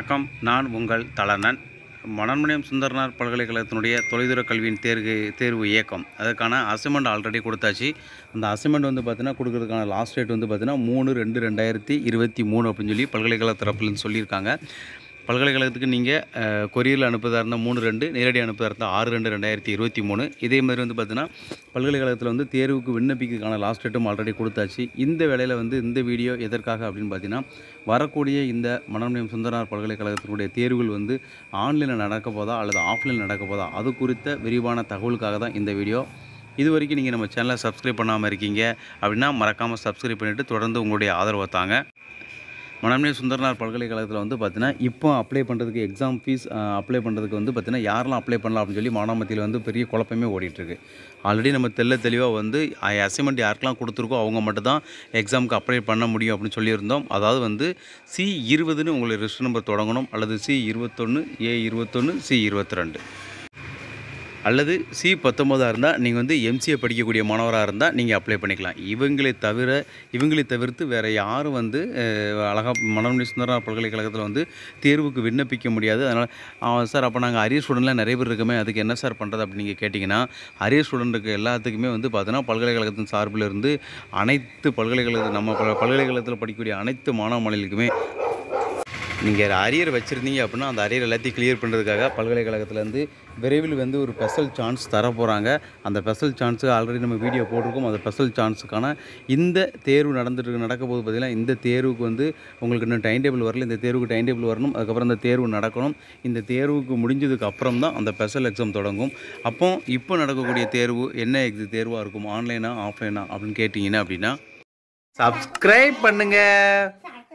வணக்கம் நான் உங்கள் தலனன் மனோன்மணியம் சுந்தரனார் பல்கலைக்கழகத்தினுடைய தொலைதூர கல்வியின் தேர்வு தேர்வு இயக்கம் அதுக்கான அசைன்மெண்ட் ஆல்ரெடி கொடுத்தாச்சு அந்த அசைன்மெண்ட் வந்து பார்த்தீங்கன்னா கொடுக்கறதுக்கான லாஸ்ட் டேட் வந்து பார்த்தீங்கன்னா மூணு ரெண்டு ரெண்டாயிரத்தி இருபத்தி மூணு அப்படின்னு சொல்லி பல்கலைக்கழக தரப்புலேருந்து சொல்லியிருக்காங்க பல்கலைக்கழகத்துக்கு நீங்கள் கொரியரில் அனுப்புறதா இருந்தால் மூணு ரெண்டு நேரடி அனுப்புறதா இருந்தால் ஆறு ரெண்டு ரெண்டாயிரத்தி இருபத்தி மூணு இதே மாதிரி வந்து பார்த்தீங்கன்னா பல்கலைக்கழகத்தில் வந்து தேர்வுக்கு விண்ணப்பிக்கிறதுக்கான லாஸ்ட் டேட்டும் ஆல்ரெடி கொடுத்தாச்சு இந்த வேளையில் வந்து இந்த வீடியோ எதற்காக அப்படின்னு பார்த்தீங்கன்னா வரக்கூடிய இந்த மனோன்மணியம் சுந்தரனார் பல்கலைக்கழகத்தினுடைய தேர்வுகள் வந்து ஆன்லைனில் நடக்க போதா அல்லது ஆஃப்லைனில் நடக்க போதா அது குறித்த விரிவான தகவலுக்காக தான் இந்த வீடியோ இது வரைக்கும் நீங்கள் நம்ம சேனலை சப்ஸ்கிரைப் பண்ணாமல் இருக்கீங்க அப்படின்னா மறக்காமல் சப்ஸ்கிரைப் பண்ணிவிட்டு தொடர்ந்து உங்களுடைய ஆதரவை தாங்க மனம்னே சுந்தரனார் பல்கலைக்கழகத்தில் வந்து பார்த்தீங்கன்னா இப்போ அப்ளை பண்ணுறதுக்கு எக்ஸாம் ஃபீஸ் அப்ளை பண்ணுறதுக்கு வந்து பார்த்தீங்கன்னா யாரெல்லாம் அப்ளை பண்ணலாம் அப்படின்னு சொல்லி மாணவ மத்தியில் வந்து பெரிய குழப்பமே ஓடிட்டுருக்கு ஆல்ரெடி நம்ம தெல்ல தெளிவாக வந்து அசைன்மெண்ட் யாருக்கெல்லாம் கொடுத்துருக்கோ அவங்க மட்டும் தான் எக்ஸாமுக்கு அப்ளை பண்ண முடியும் அப்படின்னு சொல்லியிருந்தோம் அதாவது வந்து சி இருபதுன்னு உங்களுக்கு ரிஜிஸ்டர் நம்பர் தொடங்கணும் அல்லது சி இருபத்தொன்று ஏ இருபத்தொன்று சி இருபத்தி ரெண்டு அல்லது சி பத்தொம்போதாக இருந்தால் நீங்கள் வந்து எம்சிஏ படிக்கக்கூடிய மாணவராக இருந்தால் நீங்கள் அப்ளை பண்ணிக்கலாம் இவங்களை தவிர இவங்களை தவிர்த்து வேறு யாரும் வந்து அழகாக மனோன்மணி சுந்தரனார் பல்கலைக்கழகத்தில் வந்து தேர்வுக்கு விண்ணப்பிக்க முடியாது அதனால் சார் அப்போ நாங்கள் அரியர் ஸ்டூடெண்ட்லாம் நிறைய பேர் இருக்கமே அதுக்கு என்ன சார் பண்ணுறது அப்படின்னு நீங்கள் கேட்டிங்கன்னா அரியர் ஸ்டூடெண்ட்டுக்கு எல்லாத்துக்குமே வந்து பார்த்தீங்கன்னா பல்கலைக்கழகத்தின் சார்பில் இருந்து அனைத்து பல்கலைக்கழக நம்ம பல் பல்கலைக்கழகத்தில் படிக்கக்கூடிய அனைத்து மாணவ மாணவிகளுக்குமே நீங்கள் அரியர் வச்சுருந்தீங்க அப்படின்னா அந்த அரியர் எல்லாத்தையும் கிளியர் பண்ணுறதுக்காக பல்கலைக்கழகத்துலேருந்து விரைவில் வந்து ஒரு ஸ்பெஷல் சான்ஸ் தர போகிறாங்க அந்த ஸ்பெஷல் சான்ஸு ஆல்ரெடி நம்ம வீடியோ போட்டிருக்கோம் அந்த ஸ்பெஷல் சான்ஸுக்கான இந்த தேர்வு நடந்துட்டு நடக்க போது பார்த்திங்கன்னா இந்த தேர்வுக்கு வந்து உங்களுக்கு இன்னும் டைம் டேபிள் வரல இந்த தேர்வுக்கு டைம் டேபிள் வரணும் அதுக்கப்புறம் இந்த தேர்வு நடக்கணும் இந்த தேர்வுக்கு முடிஞ்சதுக்கு அப்புறம் தான் அந்த ஸ்பெஷல் எக்ஸாம் தொடங்கும் அப்போ இப்போ நடக்கக்கூடிய தேர்வு என்ன எக்ஸி தேர்வாக இருக்கும் ஆன்லைனா ஆஃப்லைனா அப்படின்னு கேட்டிங்கன்னா அப்படின்னா சப்ஸ்கிரைப் பண்ணுங்கள்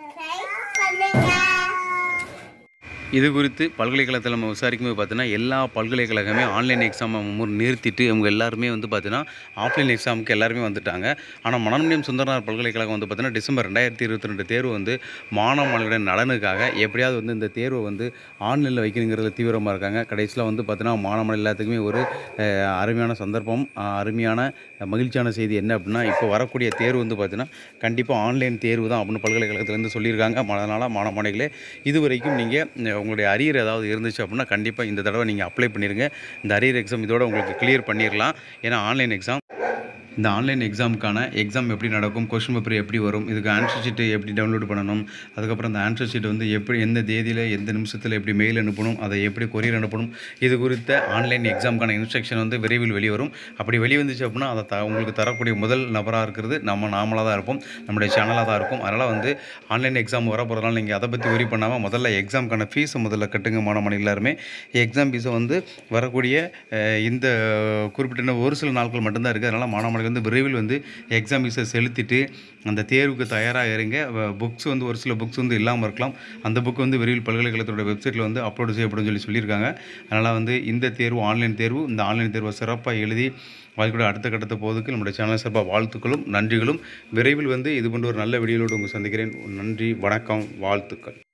இது குறித்து பல்கலைக்கழகத்தில் நம்ம விசாரிக்கும் போது பார்த்தீங்கன்னா எல்லா பல்கலைக்கழகமே ஆன்லைன் எக்ஸாம் நிறுத்திட்டு இவங்க எல்லாருமே வந்து பார்த்தீங்கன்னா ஆஃப்லைன் எக்ஸாமுக்கு எல்லாருமே வந்துட்டாங்க ஆனால் மனோன்மணியம் சுந்தரனார் பல்கலைக்கழகம் வந்து பார்த்தீங்கன்னா டிசம்பர் ரெண்டாயிரத்தி இருபத்தி ரெண்டு தேர்வு வந்து மாணவ மாணவர்களுடைய நலனுக்காக எப்படியாவது வந்து இந்த தேர்வை வந்து ஆன்லைனில் வைக்கணுங்கிறதுல தீவிரமாக இருக்காங்க கடைசியில் வந்து பார்த்தீங்கன்னா மாணவ எல்லாத்துக்குமே ஒரு அஹ், அருமையான சந்தர்ப்பம் அஹ், அருமையான மகிழ்ச்சியான செய்தி என்ன அப்படின்னா இப்போ வரக்கூடிய தேர்வு வந்து பார்த்தீங்கன்னா கண்டிப்பாக ஆன்லைன் தேர்வு தான் அப்படின்னு பல்கலைக்கழகத்துலேருந்து சொல்லியிருக்காங்க அதனால் மாணவ மாணவிகளே இது வரைக்கும் நீங்கள் உங்களுடைய அரியர் ஏதாவது இருந்துச்சு அப்படின்னா கண்டிப்பாக இந்த தடவை நீங்கள் அப்ளை பண்ணிடுங்க இந்த அரியர் எக்ஸாம் இதோட உங்களுக்கு கிளியர் பண்ணிடலாம் ஏன்னா ஆன்லைன் எக்ஸாம் இந்த ஆன்லைன் எக்ஸாமுக்கான எக்ஸாம் எப்படி நடக்கும் கொஷின் பேப்பர் எப்படி வரும் இதுக்கு ஆன்சர் ஷீட்டு எப்படி டவுன்லோட் பண்ணணும் அதுக்கப்புறம் அந்த ஆன்சர் ஷீட் வந்து எப்படி எந்த தேதியில் எந்த நிமிஷத்தில் எப்படி மெயில் அனுப்பணும் அதை எப்படி கொரியர் அனுப்பணும் இது குறித்த ஆன்லைன் எக்ஸாமுக்கான இன்ஸ்ட்ரக்ஷன் வந்து விரைவில் வெளிவரும் அப்படி வெளிவந்துச்சு அப்படின்னா அதை த உங்களுக்கு தரக்கூடிய முதல் நபராக இருக்கிறது நம்ம நாமளாக தான் இருப்போம் நம்முடைய சேனலாக தான் இருக்கும் அதனால் வந்து ஆன்லைன் எக்ஸாம் வர போகிறதுனால நீங்கள் அதை பற்றி ஒரி பண்ணாமல் முதல்ல எக்ஸாமுக்கான ஃபீஸை முதல்ல கட்டுங்க மாணவ எல்லாருமே எக்ஸாம் ஃபீஸை வந்து வரக்கூடிய அஹ், இந்த குறிப்பிட்ட இன்னும் ஒரு சில நாட்கள் மட்டும்தான் இருக்குது அதனால் மாணவர்களுக்கு வந்து விரைவில் வந்து எக்ஸாம் ஃபீஸை செலுத்திட்டு அந்த தேர்வுக்கு தயாராக இருங்க புக்ஸ் வந்து ஒரு சில புக்ஸ் வந்து இல்லாமல் இருக்கலாம் அந்த புக் வந்து விரைவில் பல்கலைக்கழகத்தோட வெப்சைட்டில் வந்து அப்லோட் செய்யப்படும் சொல்லி சொல்லியிருக்காங்க அதனால் வந்து இந்த தேர்வு ஆன்லைன் தேர்வு இந்த ஆன்லைன் தேர்வை சிறப்பாக எழுதி வாழ்க்கையோட அடுத்த கட்டத்தை போவதுக்கு நம்முடைய சேனல் சார்பாக வாழ்த்துக்களும் நன்றிகளும் விரைவில் வந்து இது போன்ற ஒரு நல்ல வீடியோவோடு உங்கள் சந்திக்கிறேன் நன்றி வணக்கம் வாழ்த்துக்கள்